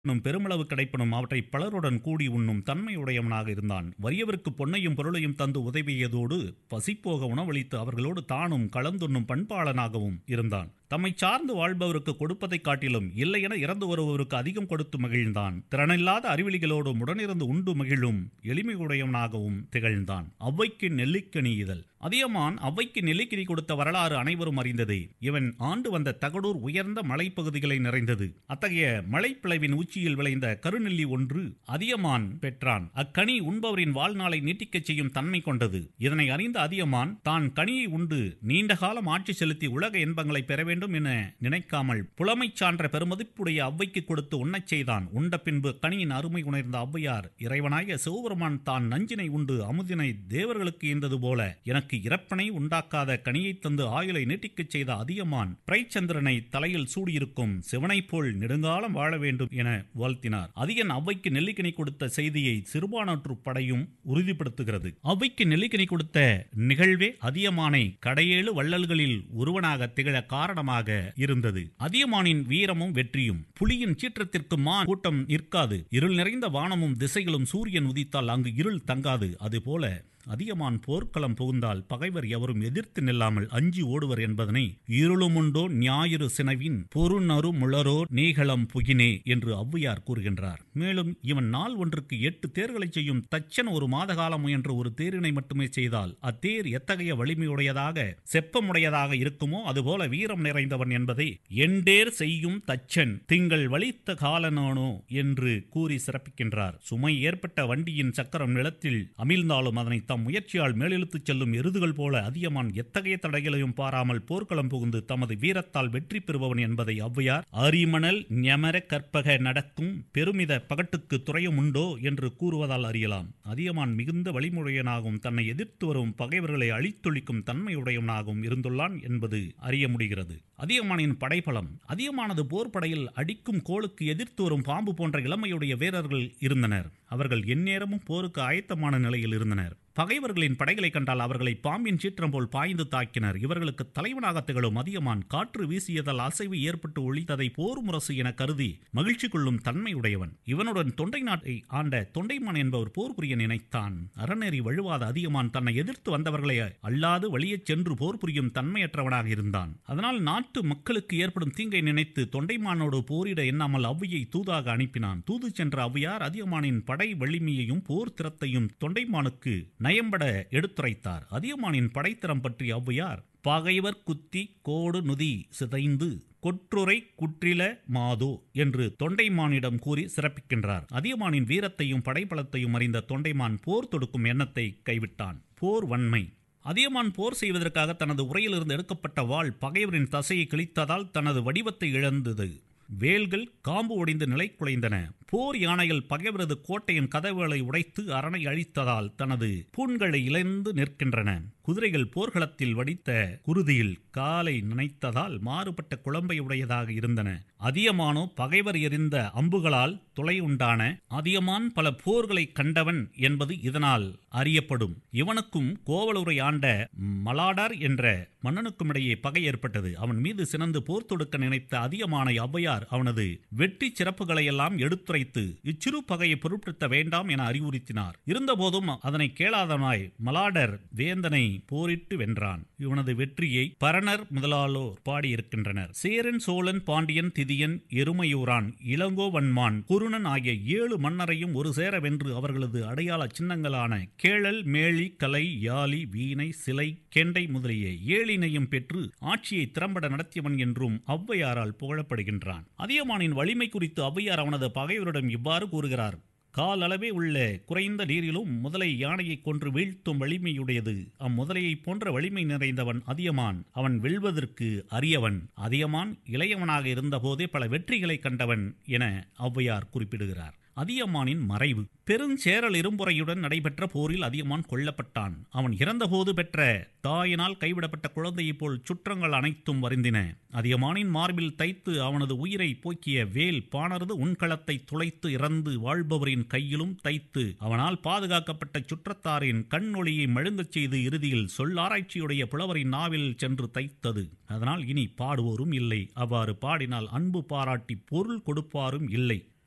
உண்ணும் பெருமளவு கிடைப்பனும் அவற்றை பலருடன் கூடி உண்ணும் தன்மையுடையவனாக இருந்தான் வறியவருக்கு பொன்னையும் பொருளையும் தந்து உதவியதோடு பசிப்போக உணவளித்து அவர்களோடு தானும் கலந்துண்ணும் பண்பாளனாகவும் இருந்தான் தம்மை சார்ந்து வாழ்பவருக்கு கொடுப்பதைக் காட்டிலும் இல்லையென இறந்து வருபவருக்கு அதிகம் கொடுத்து மகிழ்ந்தான் திறனில்லாத அறிவிலிகளோடும் உடனிருந்து உண்டு மகிழும் எளிமையுடையவனாகவும் திகழ்ந்தான் அவ்வைக்கு நெல்லிக்கனி இதழ் அதியமான் அவ்வைக்கு நெல்லிக்கனி கொடுத்த வரலாறு அனைவரும் அறிந்ததே இவன் ஆண்டு வந்த தகடூர் உயர்ந்த மலைப்பகுதிகளை நிறைந்தது அத்தகைய மலைப்பிளவின் உச்சியில் விளைந்த கருநெல்லி ஒன்று அதியமான் பெற்றான் அக்கனி உண்பவரின் வாழ்நாளை நீட்டிக்கச் செய்யும் தன்மை கொண்டது இதனை அறிந்த அதியமான் தான் கனியை உண்டு நீண்ட காலம் ஆட்சி செலுத்தி உலக இன்பங்களை பெற வேண்டும் என நினைக்காமல் புலமை சான்ற பெருமதிப்புடைய அவ்வைக்கு கொடுத்து உண்ணச் செய்தான் உண்ட பின்பு கனியின் அருமை உணர்ந்த ஔவையார் இறைவனாய சிவபெருமான் தான் நஞ்சினை உண்டு அமுதினை தேவர்களுக்கு ஈந்தது போல எனக்கு இறப்பனை உண்டாக்காத கனியை தந்து ஆயுளை நீட்டிக்கச் செய்த அதியமான் பிரைச்சந்திரனை தலையில் சூடியிருக்கும் சிவனைப் போல் நெடுங்காலம் வாழ வேண்டும் என வாழ்த்தினார் அதியன் அவ்வைக்கு நெல்லிக்கனி கொடுத்த செய்தியை சிறுபானற்று படையும் உறுதிப்படுத்துகிறது அவ்வைக்கு நெல்லிக்கனி கொடுத்த நிகழ்வே அதியமானை கடையேழு வள்ளல்களில் ஒருவனாக திகழ காரணமாக இருந்தது அதியமானின் வீரமும் வெற்றியும் புலியின் சீற்றத்திற்கு மான் கூட்டம் நிற்காது இருள் நிறைந்த வானமும் திசைகளும் சூரியன் உதித்தால் அங்கு இருள் தங்காது அதுபோல அதியமான் போர்க்களம் புகுந்தால் பகைவர் எவரும் எதிர்த்து நில்லாமல் அஞ்சி ஓடுவர் என்பதனை இருளுமுண்டோ ஞாயிறு சினவின் பொருநறு முளரோ நீகளம் புகினே என்று ஔவையார் கூறுகின்றார் மேலும் இவன் நாள் ஒன்றுக்கு எட்டு தேர்களை செய்யும் தச்சன் ஒரு மாத காலம் முயன்ற ஒரு தேரினை மட்டுமே செய்தால் அத்தேர் எத்தகைய வலிமையுடையதாக செப்பமுடையதாக இருக்குமோ அதுபோல வீரம் நிறைந்தவன் என்பதை எண்டேர் செய்யும் தச்சன் திங்கள் வலித்த காலனானோ என்று கூறி சிறப்பிக்கின்றார் சுமை ஏற்பட்ட வண்டியின் சக்கரம் நிலத்தில் அமிழ்ந்தாலும் அதனை தம் முயற்சியால் மேலெழுத்துச் செல்லும் எருதுகள் போல அதியமான் எத்தகைய தடைகளையும் பாராமல் போர்க்களம் புகுந்து தமது வீரத்தால் வெற்றி பெறுபவன் என்பதை ஔவையார் அரிமணல் ஞமர கற்பக நடக்கும் பெருமித பகட்டுக்கு துறையும் உண்டோ என்று கூறுவதால் அறியலாம் அதியமான் மிகுந்த வழிமுறையனாகவும் தன்னை எதிர்த்து வரும் பகைவர்களை அழித்தொழிக்கும் தன்மையுடையவனாகவும் இருந்துள்ளான் என்பது அறிய முடிகிறது அதியமானின் படைபலம் அதியமானது போர் படையில் அடிக்கும் கோளுக்கு எதிர்த்து வரும் பாம்பு போன்ற இளமையுடைய வீரர்கள் இருந்தனர் அவர்கள் எந்நேரமும் போருக்கு ஆயத்தமான நிலையில் இருந்தனர் பகைவர்களின் படைகளை கண்டால் அவர்களை பாம்பின் சீற்றம் போல் பாய்ந்து தாக்கினர் இவர்களுக்கு தலைவனாக திகழும் அதியமான் காற்று வீசியதால் அசைவு ஏற்பட்டு ஒழித்ததை போர் முரசு என கருதி மகிழ்ச்சி கொள்ளும் தன்மையுடையவன் இவனுடன் தொண்டை நாட்டை ஆண்ட தொண்டைமான் என்பவர் போர் புரிய நினைத்தான் அறநெறி வழுவாத அதியமான் தன்னை எதிர்த்து வந்தவர்களை அல்லாது வழியச் சென்று போர் புரியும் தன்மையற்றவனாக இருந்தான் அதனால் நாட்டு மக்களுக்கு ஏற்படும் தீங்கை நினைத்து தொண்டைமானோடு போரிட எண்ணாமல் அவ்வையை தூதாக அனுப்பினான் தூது சென்ற அவ்வையார் அதியமானின் படை வலிமையையும் போர் திறத்தையும் தொண்டைமானுக்கு நயம்பட எடுத்துரைத்தார் அதியமானின் படைத்திறம் பற்றி ஔவையார் பகைவர் குத்தி கோடு நுதி சிதைந்து கொற்றுரை குற்றில மாதோ என்று தொண்டைமானிடம் கூறி சிறப்பிக்கின்றார் அதியமானின் வீரத்தையும் படைபலத்தையும் அறிந்த தொண்டைமான் போர் தொடுக்கும் எண்ணத்தை கைவிட்டான் போர் வன்மை அதியமான் போர் செய்வதற்காக தனது உரையிலிருந்து எடுக்கப்பட்ட வாள் பகைவரின் தசையை கிழித்ததால் தனது வடிவத்தை இழந்தது வேல்கள் காம்பு ஒடிந்து நிலை குலைந்தன போர் யானைகள் பகைவரது கோட்டையின் கதவுகளை உடைத்து அரணை அழித்ததால் தனது பூண்களை இழந்து நிற்கின்றன குதிரைகள் போர்க்களத்தில் வடித்த குருதியில் காலை நினைத்ததால் மாறுபட்ட குழம்பை உடையதாக இருந்தன அதியமானோ பகைவர் எறிந்த அம்புகளால் துளை உண்டான அதியமான் பல போர்களை கண்டவன் என்பது இதனால் அறியப்படும் இவனுக்கும் கோவலூரை ஆண்ட மலாடார் என்ற மன்னனுக்கும் இடையே பகை ஏற்பட்டது அவன் மீது சினந்து போர் தொடுக்க நினைத்த அதியமானை ஔவையார் அவனது வெற்றி சிறப்புகளை எல்லாம் எடுத்துரைத்து இச்சிறு பகையை பொருட்படுத்த வேண்டாம் என அறிவுறுத்தினார் இருந்தபோதும் அதனை கேளாதனாய் மலாடர் வேந்தனை போரிட்டு வென்றான் இவனது வெற்றியை பரணர் முதலாளோர் பாடியிருக்கின்றனர் சேரன் சோழன் பாண்டியன் திதியன் எருமையூரான் இளங்கோவன்மான் குருணன் ஆகிய ஏழு மன்னரையும் ஒரு சேர வென்று அவர்களது அடையாள சின்னங்களான கேழல் மேளி கலை யாழி வீணை சிலை கெண்டை முதலிய ஏழினையும் பெற்று ஆட்சியை திறம்பட நடத்தியவன் என்றும் ஔவையாரால் புகழப்படுகின்றான் அதியமானின் வலிமை குறித்து ஔவையார் அவனது பகைவரிடம் இவ்வாறு கூறுகிறார் கால் அளவே உள்ள குறைந்த நீரிலும் முதலை யானையை கொன்று வீழ்த்தும் வலிமையுடையது அம்முதலையைப் போன்ற வலிமை நிறைந்தவன் அதியமான் அவன் வெல்வதற்கு அரியவன் அதியமான் இளையவனாக இருந்தபோதே பல வெற்றிகளை கண்டவன் என ஔவையார் குறிப்பிடுகிறார் அதியமானின் மறைவு பெருஞ்சேரல் இரும்புறையுடன் நடைபெற்ற போரில் அதியமான் கொல்லப்பட்டான் அவன் இறந்தபோது பெற்ற தாயினால் கைவிடப்பட்ட குழந்தையைப் போல் சுற்றங்கள் அனைத்தும் வருந்தின அதியமானின் மார்பில் தைத்து அவனது உயிரை போக்கிய வேல் பாணரது உண்களத்தை துளைத்து இறந்து வாழ்பவரின் கையிலும் தைத்து அவனால் பாதுகாக்கப்பட்ட சுற்றத்தாரின் கண்ணொளியை மழுங்கச் செய்து இறுதியில் சொல்லாராய்ச்சியுடைய புலவரின் நாவில் சென்று தைத்தது அதனால் இனி பாடுவோரும் இல்லை அவ்வாறு பாடினால் அன்பு பாராட்டி பொருள் கொடுப்பாரும் இல்லை